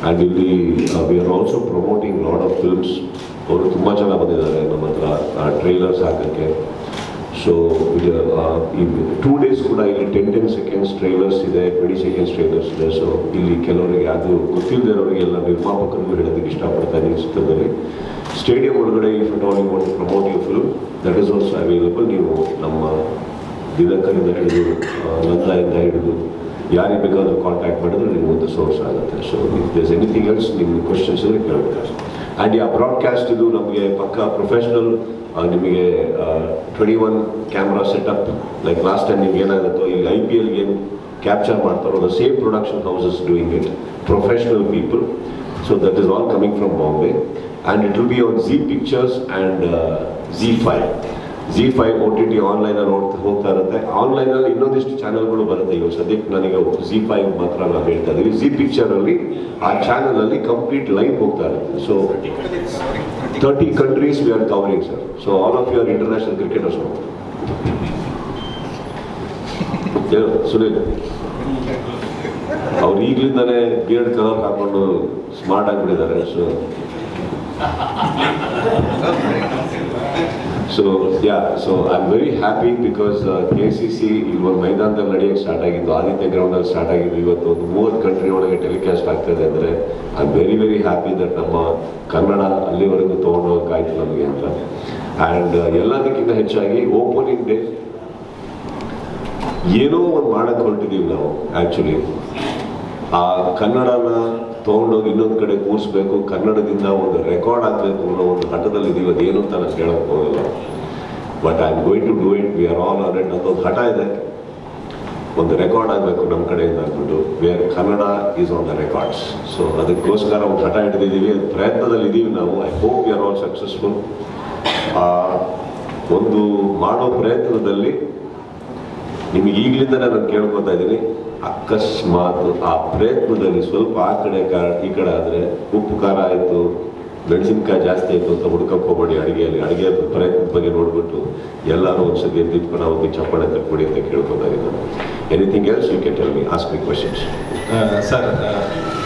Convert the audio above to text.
and ಇಲ್ಲಿ we are also promoting lot of films ಅವರು ತುಂಬ ಜನ ಬಂದಿದ್ದಾರೆ ನಮ್ಮ ಹತ್ರ ಟ್ರೈಲರ್ಸ್ ಹಾಕೋಕ್ಕೆ ಸೊ ಈ ಟೂ ಡೇಸ್ ಕೂಡ ಇಲ್ಲಿ ಟೆನ್ ಟೆನ್ ಸೆಕೆಂಡ್ಸ್ ಟ್ರೈಲರ್ಸ್ ಇದೆ ಟ್ವೆಂಟಿ ಸೆಕೆಂಡ್ಸ್ ಟ್ರೈಲರ್ಸ್ ಇದೆ ಸೊ ಇಲ್ಲಿ ಕೆಲವರಿಗೆ ಅದು ಗೊತ್ತಿಲ್ಲದಿರೋರಿಗೆಲ್ಲ ನಿರ್ಮಾಪಕರಿಗೂ ಹೇಳೋದಕ್ಕೆ ಇಷ್ಟಪಡ್ತಾ ಇದ್ದೀನಿ ಚಿತ್ರದಲ್ಲಿ ಸ್ಟೇಡಿಯಂ ಒಳಗಡೆ if at all you want promote you film that is also available ನೀವು ನಮ್ಮ ದಿನಕರಿಂದ ಹಿಡಿದು ಆ, ನಂದಾಯಿಂದ ಹಿಡಿದು ಯಾರಿಗೆ ಬೇಕಾದರೂ ಕಾಂಟ್ಯಾಕ್ಟ್ ಮಾಡಿದ್ರೆ ನಿಮ್ಗೆ ಒಂದು ಸೋರ್ಸ್ ಆಗುತ್ತೆ so if does anything else ನಿಮ್ಮ ಕ್ವಶನ್ಸ್ ಇದ್ರೆ ಕೇಳ್ಬೇಕು ಆ್ಯಂಡ್ ಆ ಬ್ರಾಡ್ಕಾಸ್ಟ್ ಇದು ನಮಗೆ ಪಕ್ಕ ಪ್ರೊಫೆಷ್ನಲ್ ನಿಮಗೆ twenty one camera setup like last time ನಿಮ್ಗೆ ಏನಾಗುತ್ತೋ ಇಲ್ಲಿ ಐ ಪಿ ಎಲ್ಗೆ ಏನು ಕ್ಯಾಪ್ಚರ್ ಮಾಡ್ತಾರೋ the same production houses doing it professional people so that is all coming from Bombay and it will be on Zee pictures and Zee five Zee five O T T ಆನ್ಲೈನಲ್ಲಿ ನೋಡ್ತಾ ಹೋಗ್ತಾ ಇರುತ್ತೆ ಆನ್ಲೈನಲ್ಲಿ ಇನ್ನೊಂದಿಷ್ಟು ಚಾನಲ್ಗಳು ಬರುತ್ತೆ ಇವಾಗ ಸದ್ಯಕ್ಕೆ ನನಗೆ ಜಿ ಫೈವ್ ಮಾತ್ರ ನಾವು ಹೇಳ್ತಾ ಇದ್ದೀವಿ ಜಿ ಪಿಕ್ಚರಲ್ಲಿ ಆ ಚಾನಲಲ್ಲಿ ಕಂಪ್ಲೀಟ್ ಲೈವ್ ಹೋಗ್ತಾ ಇರುತ್ತೆ so thirty countries we are covering sir so all of your international cricketers Sunil ಅವ್ರು ಈಗಲಿಂದಾನೇ ಬಿಯರ್ಡ್ ಕಲರ್ ಹಾಕೊಂಡು ಸ್ಮಾರ್ಟ್ ಆಗಿಬಿಟ್ಟಿದ್ದಾರೆ so so yeah so I am very happy because K C C ಇಲ್ಲಿ ಒಂದು ಮೈದಾನದಲ್ಲಿ ನಡೆಯೋಕ್ಕೆ ಸ್ಟಾರ್ಟ್ ಆಗಿದ್ದು ಆದಿತ್ಯ ಗ್ರೌಂಡಲ್ಲಿ ಸ್ಟಾರ್ಟ್ ಆಗಿದ್ದು ಇವತ್ತು ಒಂದು ಮೂವತ್ತು ಕಂಟ್ರಿ ಒಳಗೆ ಟೆಲಿಕಾಸ್ಟ್ ಆಗ್ತದೆ ಅಂದರೆ I am very very happy that ನಮ್ಮ ಕನ್ನಡ ಅಲ್ಲಿವರೆಗೂ ತೊಗೊಂಡು ಹೋಗೋಕ್ಕಾಯ್ತು ನಮಗೆ ಅಂತ ಆ್ಯಂಡ್ ಎಲ್ಲದಕ್ಕಿಂತ ಹೆಚ್ಚಾಗಿ ಓಪನಿಂಗ್ ಡೇ ಏನೋ ಒಂದು ಮಾಡಕ್ಕೆ ಹೊರಟಿದ್ದೀವಿ ನಾವು ಆ್ಯಕ್ಚುಲಿ ಆ ಕನ್ನಡನ ತೊಗೊಂಡೋಗಿ ಇನ್ನೊಂದು ಕಡೆ ಕೂರಿಸ್ಬೇಕು ಕನ್ನಡದಿಂದ ಒಂದು ರೆಕಾರ್ಡ್ ಆಗಬೇಕು ಅನ್ನೋ ಒಂದು ಹಠದಲ್ಲಿ ಇದೀವಿ ಅದೇನು ಅಂತ ನಾನು ಹೇಳಕ್ ಹೋಗಲ್ಲ but I am going to do it we are all on it ಅದೊಂದು ಹಠ ಇದೆ ಒಂದು ರೆಕಾರ್ಡ್ ಆಗಬೇಕು ನಮ್ಮ ಕಡೆಯಿಂದ ಅಂದ್ಬಿಟ್ಟು where Kannada is on the records so ಅದಕ್ಕೋಸ್ಕರ ಒಂದು ಹಠ ಹಿಡಿದಿದ್ದೀವಿ ಅದು ಪ್ರಯತ್ನದಲ್ಲಿ ಇದ್ದೀವಿ ನಾವು I hope we are all successful ಒಂದು ಮಾಡೋ ಪ್ರಯತ್ನದಲ್ಲಿ ನಿಮಗೆ ಈಗಲಿಂದ ನಾನು ಕೇಳ್ಕೊತಾ ಇದ್ದೀನಿ ಅಕಸ್ಮಾತ್ ಆ ಪ್ರಯತ್ನದಲ್ಲಿ ಸ್ವಲ್ಪ ಆ ಕಡೆ ಕ- ಈ ಕಡೆ ಆದರೆ ಉಪ್ಪು ಖಾರ ಆಯಿತು ಮೆಣಸಿನ್ಕಾಯಿ ಜಾಸ್ತಿ ಆಯಿತು ಅಂತ ಹುಡ್ಕಕ್ಕೆ ಹೋಗ್ಬೇಡಿ ಅಡುಗೆಯಲ್ಲಿ ಅಡುಗೆ ಪ್ರಯತ್ನದ ಬಗ್ಗೆ ನೋಡ್ಬಿಟ್ಟು ಎಲ್ಲರೂ ಒಂದ್ಸತಿ ಎದ್ದಿಟ್ಕೊಂಡು ಒಂದು ಚಪ್ಪಾಳೆ ತಕ್ಕೊಡಿ ಅಂತ ಕೇಳ್ಕೊತಾ ಇದ್ದೀನಿ anything else you can tell me ask me questions sir